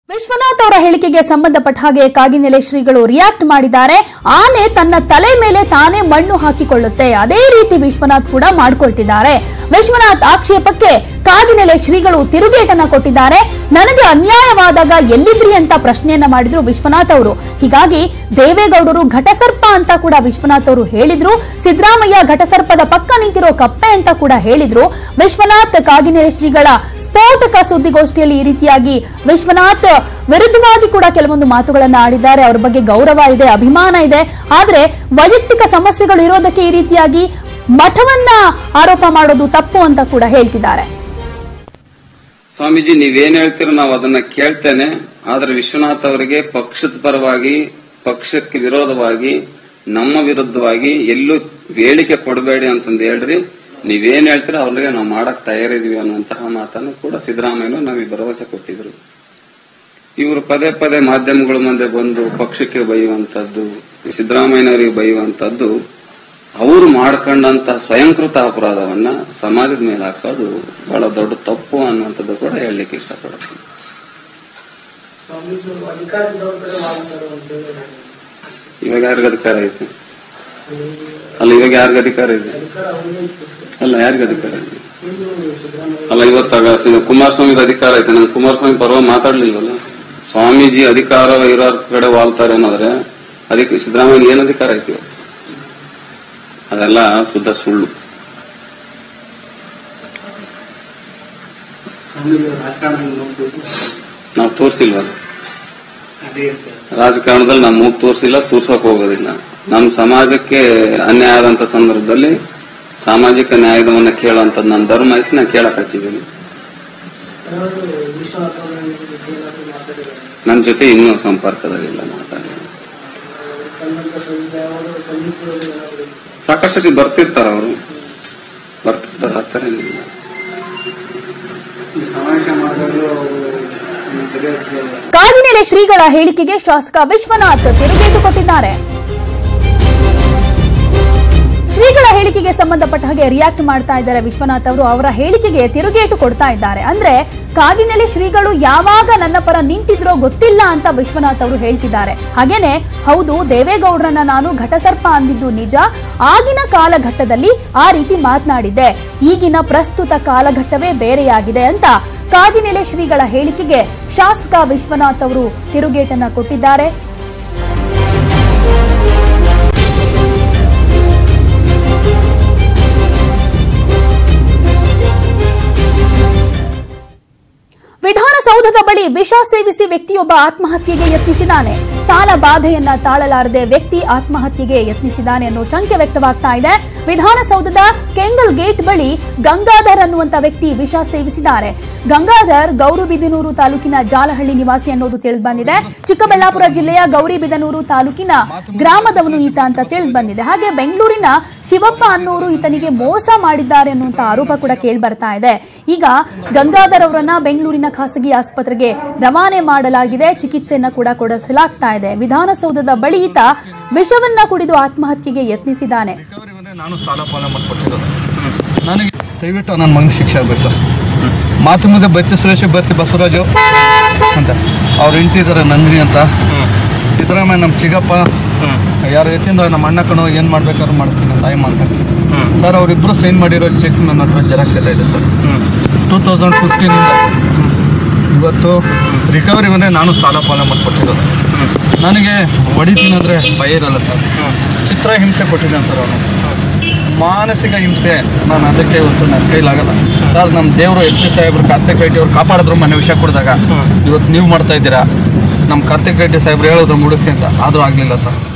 ವಿಶ್ವನಾಥ್ ಅವರ ಹೇಳಿಕೆಗೆ ಸಂಬಂಧಪಟ್ಟ ಹಾಗೆ ಕಾಗಿನೆಲೆ ಶ್ರೀಗಳು ರಿಯಾಕ್ಟ್ ಮಾಡಿದ್ದಾರೆ ಆನೆ ತನ್ನ ತಲೆ ಮೇಲೆ ತಾನೇ ಮಣ್ಣು ಹಾಕಿಕೊಳ್ಳುತ್ತೆ ಅದೇ ರೀತಿ ವಿಶ್ವನಾಥ್ ಕೂಡ ಮಾಡ್ಕೊಳ್ತಿದ್ದಾರೆ ವಿಶ್ವನಾಥ್ ಆಕ್ಷೇಪಕ್ಕೆ ಕಾಗಿನೆಲೆ ಶ್ರೀಗಳು ತಿರುಗೇಟನ್ನ ಕೊಟ್ಟಿದ್ದಾರೆ ನನಗೆ ಅನ್ಯಾಯವಾದಾಗ ಎಲ್ಲಿದ್ರಿ ಅಂತ ಪ್ರಶ್ನೆಯನ್ನ ಮಾಡಿದ್ರು ವಿಶ್ವನಾಥ್ ಅವರು ಹೀಗಾಗಿ ದೇವೇಗೌಡರು ಘಟಸರ್ಪ ಅಂತ ಕೂಡ ವಿಶ್ವನಾಥ್ ಅವರು ಹೇಳಿದ್ರು ಸಿದ್ದರಾಮಯ್ಯ ಘಟಸರ್ಪದ ಪಕ್ಕ ನಿಂತಿರೋ ಕಪ್ಪೆ ಅಂತ ಕೂಡ ಹೇಳಿದ್ರು ವಿಶ್ವನಾಥ್ ಕಾಗಿನೆಲೆ ಶ್ರೀಗಳ ಸ್ಫೋಟಕ ಸುದ್ದಿಗೋಷ್ಠಿಯಲ್ಲಿ ಈ ರೀತಿಯಾಗಿ ವಿಶ್ವನಾಥ್ ವಿರುದ್ಧವಾಗಿ ಕೂಡ ಕೆಲವೊಂದು ಮಾತುಗಳನ್ನ ಆಡಿದ್ದಾರೆ ಅವ್ರ ಬಗ್ಗೆ ಗೌರವ ಇದೆ ಅಭಿಮಾನ ಇದೆ ಆದ್ರೆ ವೈಯಕ್ತಿಕ ಸಮಸ್ಯೆಗಳು ಇರೋದಕ್ಕೆ ಈ ರೀತಿಯಾಗಿ ಮಠವನ್ನ ಆರೋಪ ಮಾಡೋದು ತಪ್ಪು ಅಂತ ಕೂಡ ಹೇಳ್ತಿದ್ದಾರೆ ಸ್ವಾಮೀಜಿ ನೀವೇನ್ ಹೇಳ್ತೀರೋ ನಾವು ಅದನ್ನ ಕೇಳ್ತೇನೆ ಆದ್ರೆ ವಿಶ್ವನಾಥ್ ಅವರಿಗೆ ಪಕ್ಷದ ಪರವಾಗಿ ಪಕ್ಷಕ್ಕೆ ವಿರೋಧವಾಗಿ ನಮ್ಮ ವಿರುದ್ಧವಾಗಿ ಎಲ್ಲೂ ಹೇಳಿಕೆ ಕೊಡಬೇಡಿ ಅಂತಂದು ಹೇಳ್ರಿ ನೀವೇನ್ ಹೇಳ್ತೀರೋ ಅವ್ರಿಗೆ ನಾವು ಮಾಡಕ್ ತಯಾರಿದೀವಿ ಅನ್ನುವಂತಹ ಮಾತನ್ನು ಕೂಡ ಸಿದ್ದರಾಮಯ್ಯನು ನಮಗೆ ಭರವಸೆ ಕೊಟ್ಟಿದ್ರು ಇವರು ಪದೇ ಪದೇ ಮಾಧ್ಯಮಗಳ ಮುಂದೆ ಬಂದು ಪಕ್ಷಕ್ಕೆ ಬೈಯುವಂತದ್ದು ಸಿದ್ದರಾಮಯ್ಯನವರಿಗೆ ಬೈಯುವಂತದ್ದು ಅವರು ಮಾಡ್ಕೊಂಡಂತ ಸ್ವಯಂಕೃತ ಅಪರಾಧವನ್ನ ಸಮಾಜದ ಮೇಲೆ ಹಾಕೋದು ಬಹಳ ದೊಡ್ಡ ತಪ್ಪು ಅನ್ನುವಂಥದ್ದು ಕೂಡ ಹೇಳಲಿಕ್ಕೆ ಇಷ್ಟಪಡ್ತೀನಿ ಸ್ವಾಮೀಜಿ ಅಧಿಕಾರದವ್ರ ಕಡೆ ಮಾಡ್ತಾರೆ ಅಂತ ಹೇಳಿ ಇವಾಗ ಯಾರಿಗ ಅಧಿಕಾರ ಐತೆ ಅಲ್ಲ ಇವಾಗ ಯಾರಿಗ ಅಧಿಕಾರ ಇದೆ ಅಧಿಕಾರ ಅವ್ರಿಗೆ ಇತ್ತು. ಅಲ್ಲ ಯಾರಿಗ ಅಧಿಕಾರ ಇದೆ ಇನ್ನು ಸಿದ್ದರಾಮಯ್ಯ ಅಲ್ಲ ಇವತ್ತಾಗ ಸಿ- ಕುಮಾರಸ್ವಾಮಿದ ಅಧಿಕಾರ ಐತೆ ನಮ್ ಕುಮಾರಸ್ವಾಮಿ ಪರವಾಗಿ ಮಾತಾಡ್ಲಿಲ್ವಲ್ಲ ಸ್ವಾಮೀಜಿ ಅಧಿಕಾರ ಇರೋ ಕಡೆ ವಾಲ್ತಾರೆ ಅನ್ನೋದ್ರೆ ಅದಕ್ಕೆ ಸಿದ್ದರಾಮಯ್ಯ ಏನ್ ಅಧಿಕಾರ ಐತಿ ಇವತ್ತು? ಅದೆಲ್ಲ ಶುದ್ಧ ಸುಳ್ಳು ಸ್ವಾಮೀಜಿ ರಾಜಕಾರಣದಲ್ಲಿ ನೋಡ್ಬೇಕು ನಾವು ತೋರಿಸಿಲ್ವಲ್ಲ ಅದೇ ಇರ್ತದೆ ರಾಜಕಾರಣದಲ್ಲಿ ನಾವು ಮೂಗ್ ತೋರಿಸಿಲ್ಲ ತೋರ್ಸಕ್ ಹೋಗೋದಿಲ್ಲ ನಮ್ಮ ಸಮಾಜಕ್ಕೆ ಅನ್ಯಾಯ ಆದಂತ ಸಂದರ್ಭದಲ್ಲಿ ಸಾಮಾಜಿಕ ನ್ಯಾಯದವನ್ನ ಕೇಳುವಂತದ್ದು ನನ್ನ ಧರ್ಮ ಐತಿ ನಾನು ಕೇಳಕ್ ಹಚ್ಚಿದ್ದೀನಿ ಯಾರಾದ್ರೂ ವಿಶ್ವನಾಥ್ ಅವರ ಏನಾದ್ರು ಮಾತಾಡಿದ್ದಾರೆ ನನ್ನ ಜೊತೆ ಇನ್ನೂ ಸಂಪರ್ಕದಾಗಿಲ್ಲ ಮಾತಾಡಿ ಕನ್ನಡ ಸಂಜೆ ಅವರು ಖಂಡಿತ ಏನಾದ್ರು ಸಾಕಷ್ಟು ಸತಿ ಬರ್ತಿರ್ತಾರ ಅವರು ಬರ್ತಿರ್ತಾರ ಆತರ ಏನಿಲ್ಲ ಈ ಸಮಾವೇಶ ಮಾಡಿದ್ರು ಅವರು ಸರಿಯಾದ ಕಾಗಿನೆಲೆ ಶ್ರೀಗಳ ಹೇಳಿಕೆಗೆ ಶಾಸಕ ವಿಶ್ವನಾಥ್ ತಿರುಗೇಟು ಕೊಟ್ಟಿದ್ದಾರೆ ಶ್ರೀಗಳ ಹೇಳಿಕೆಗೆ ಸಂಬಂಧಪಟ್ಟ ಹಾಗೆ ರಿಯಾಕ್ಟ್ ಮಾಡ್ತಾ ಇದ್ದಾರೆ ವಿಶ್ವನಾಥ್ ಅವರು ಅವರ ಹೇಳಿಕೆಗೆ ತಿರುಗೇಟು ಕೊಡ್ತಾ ಇದ್ದಾರೆ ಅಂದ್ರೆ ಕಾಗಿನೆಲೆ ಶ್ರೀಗಳು ಯಾವಾಗ ನನ್ನ ಪರ ನಿಂತಿದ್ರೋ ಗೊತ್ತಿಲ್ಲ ಅಂತ ವಿಶ್ವನಾಥ್ ಅವರು ಹೇಳ್ತಿದ್ದಾರೆ ಹಾಗೇನೆ ಹೌದು ದೇವೇಗೌಡರನ್ನ ನಾನು ಘಟಸರ್ಪ ಅಂದಿದ್ದು ನಿಜ ಆಗಿನ ಕಾಲಘಟ್ಟದಲ್ಲಿ ಆ ರೀತಿ ಮಾತನಾಡಿದ್ದೆ ಈಗಿನ ಪ್ರಸ್ತುತ ಕಾಲಘಟ್ಟವೇ ಬೇರೆಯಾಗಿದೆ ಅಂತ ಕಾಗಿನೆಲೆ ಶ್ರೀಗಳ ಹೇಳಿಕೆಗೆ ಶಾಸಕ ವಿಶ್ವನಾಥ್ ಅವರು ತಿರುಗೇಟನ್ನ ಕೊಟ್ಟಿದ್ದಾರೆ ವಿಧಾನಸೌಧದ ಬಳಿ ವಿಷ ಸೇವಿಸಿ ವ್ಯಕ್ತಿಯೊಬ್ಬ ಆತ್ಮಹತ್ಯೆಗೆ ಯತ್ನಿಸಿದ್ದಾನೆ ಸಾಲ ಬಾಧೆಯನ್ನ ತಾಳಲಾರದೆ ವ್ಯಕ್ತಿ ಆತ್ಮಹತ್ಯೆಗೆ ಯತ್ನಿಸಿದ್ದಾನೆ ಅನ್ನೋ ಶಂಕೆ ವ್ಯಕ್ತವಾಗ್ತಾ ಇದೆ ವಿಧಾನಸೌಧದ ಕೆಂಗಲ್ ಗೇಟ್ ಬಳಿ ಗಂಗಾಧರ್ ಅನ್ನುವಂತ ವ್ಯಕ್ತಿ ವಿಷ ಸೇವಿಸಿದ್ದಾರೆ ಗಂಗಾಧರ್ ಗೌರಿಬಿದನೂರು ತಾಲೂಕಿನ ಜಾಲಹಳ್ಳಿ ನಿವಾಸಿ ಅನ್ನೋದು ತಿಳಿದು ಬಂದಿದೆ ಚಿಕ್ಕಬಳ್ಳಾಪುರ ಜಿಲ್ಲೆಯ ಗೌರಿಬಿದನೂರು ತಾಲೂಕಿನ ಗ್ರಾಮದವನು ಈತ ಅಂತ ತಿಳಿದು ಬಂದಿದೆ ಹಾಗೆ ಬೆಂಗಳೂರಿನ ಶಿವಪ್ಪ ಅನ್ನೋರು ಈತನಿಗೆ ಮೋಸ ಮಾಡಿದ್ದಾರೆ ಅನ್ನುವಂತ ಆರೋಪ ಕೂಡ ಕೇಳಿ ಬರ್ತಾ ಇದೆ ಈಗ ಗಂಗಾಧರ್ ಅವರನ್ನ ಬೆಂಗಳೂರಿನ ಖಾಸಗಿ ಆಸ್ಪತ್ರೆಗೆ ರವಾನೆ ಮಾಡಲಾಗಿದೆ ಚಿಕಿತ್ಸೆಯನ್ನ ಕೂಡ ಕೊಡಿಸಲಾಗ್ತಾ ಇದೆ ವಿಧಾನಸೌಧದ ಬಳಿ ಈತ ವಿಷವನ್ನ ಕುಡಿದು ಆತ್ಮಹತ್ಯೆಗೆ ಯತ್ನಿಸಿದ್ದಾನೆ ರಿಕವರಿ ಬಂದ್ರೆ ನಾನು ಸಾಲ ಪಾಲ ಮಾಡ್ಕೊಟ್ಟಿರೋದು ನನಗೆ ದಯವಿಟ್ಟು ನನ್ನ ಮಗನ ಶಿಕ್ಷೆ ಆಗ್ಬೇಕು ಸರ್ ಮಾತು ಮುಂದೆ ಬತ್ತಿ ಸುರೇಶ್ ಬತ್ತಿ ಬಸವರಾಜು ಅಂತ ಅವ್ರು ಹೆಂಡ್ತಿದ್ದಾರೆ ನಂದಿನಿ ಅಂತ ಸಿದ್ದರಾಮಯ್ಯ ನಮ್ಮ ಚಿಗಪ್ಪ ಯಾರು ಎತ್ತಿಂದ ನಮ್ಮ ಅಣ್ಣ ಕಣೋ ಏನು ಮಾಡ್ಬೇಕಾದ್ರು ಮಾಡಿಸ್ತೀನಿ ಅಂತ ತಾಯಿ ಮಾಡ್ತಾರೆ ಸರ್ ಅವರಿಬ್ಬರು ಸೈನ್ ಮಾಡಿರೋ ಚೆಕ್ ನನ್ನ ಹತ್ರ ಜೆರಾಕ್ಸ್ ಎಲ್ಲ ಇದೆ ಸರ್ ಟೂ ತೌಸಂಡ್ ಫಿಫ್ಟೀನಿಂದ ಇವತ್ತು ರಿಕವರಿ ಬಂದರೆ ನಾನು ಸಾಲ ಪಾಲ ಮಾಡ್ಕೊಟ್ಟಿರೋದು ನನಗೆ ಹೊಡಿತೀನಿ ಅಂದರೆ ಭಯ ಇರಲ್ಲ ಸರ್ ಚಿತ್ರ ಹಿಂಸೆ ಕೊಟ್ಟಿದ್ದಾನೆ ಸರ್ ಅವನು ಮಾನಸಿಕ ಹಿಂಸೆ ನಾನು ಅದಕ್ಕೆ ಇವತ್ತು ನನ್ನ ಕೈಲಾಗಲ್ಲ ಸರ್ ನಮ್ಮ ದೇವರು ಎಸ್ ಪಿ ಸಾಹೇಬ್ರು ಕಾರ್ತಿಕ್ ರೆಡ್ಡಿ ಅವ್ರು ಕಾಪಾಡಿದ್ರು ಮನೆ ವಿಷಯ ಕೊಡಿದಾಗ ಇವತ್ತು ನೀವು ಮಾಡ್ತಾ ಇದ್ದೀರಾ ನಮ್ಮ ಕಾರ್ತಿಕ್ ರೆಡ್ಡಿ ಸಾಹೇಬ್ರು ಹೇಳಿದ್ರು ಮುಡಿಸ್ತೀನಿ ಅಂತ ಆದರೂ ಆಗಲಿಲ್ಲ ಸರ್